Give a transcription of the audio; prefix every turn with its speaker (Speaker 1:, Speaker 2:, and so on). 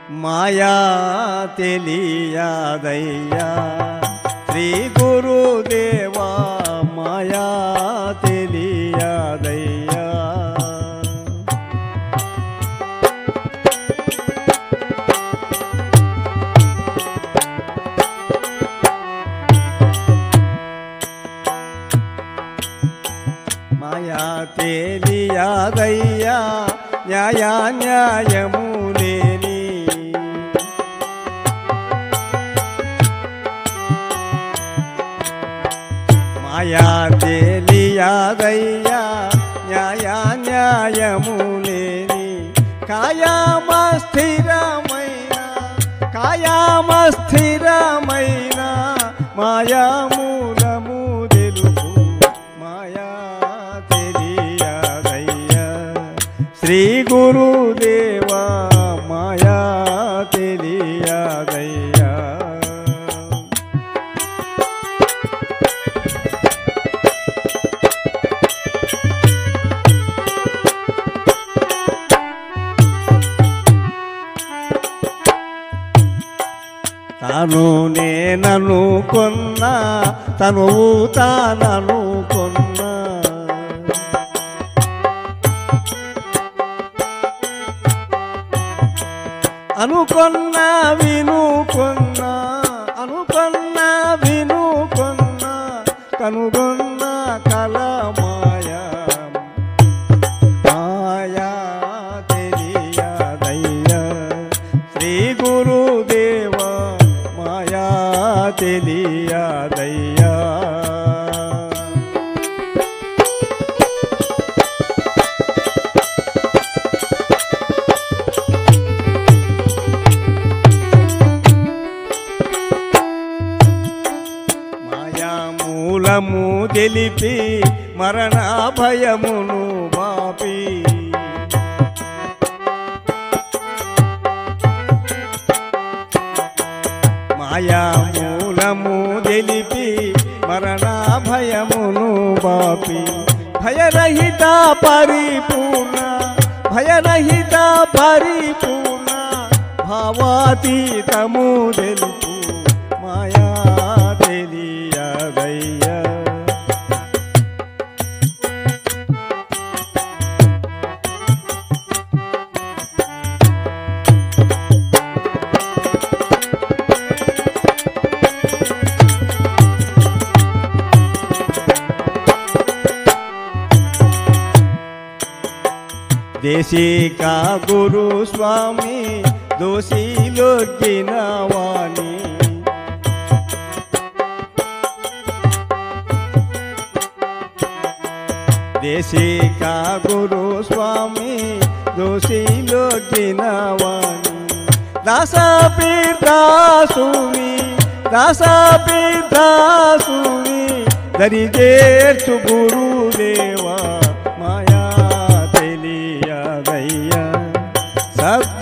Speaker 1: మాయా తెలియదయ్యా శ్రీ గురుదేవా మాయా తెలియదయ్యా మాయా తెలియదయ్యా న్యాయా న్యాయము లేని మాయా తెలియదయ్యా న్యాయా న్యాయము లేని కాయామ స్థిరమైన కాయామ స్థిరమైన మాయా మూలము తెలుపు మాయా తెలియదయ్యా శ్రీ గురుదేవా మాయా తెలియదయ్యా తాను నేనను కొన్నా తను తానను కొన్నా అనుకొన్నా వినుకొన్నా అనుకొన్నా వినుకొన్నా కనుగొన్న కల మాయా మాయా తెలియదయ్యా శ్రీ గురుదేవా మాయా తెలియదయ్యా మాయా మూలము తెలిపి మరణ భయమును బాపి మాయా మూలము తెలిపి మరణ భయమును బాపి భయరహిత పరిపూర్ణ భయరహిత పరిపూర్ణ భావాతీతము తెలుపు మాయా తెలియదయ్యా దేశిక గురు స్వామి దోషిలొగ్గిన వాణి దేశిక గురు స్వామి దోషిలొగ్గిన వాణి దాసపీర్దాసుని దాసపీర్దాసుని దరిజేర్చు గురుదేవా మాయా తెలియదయ్యా సద్గు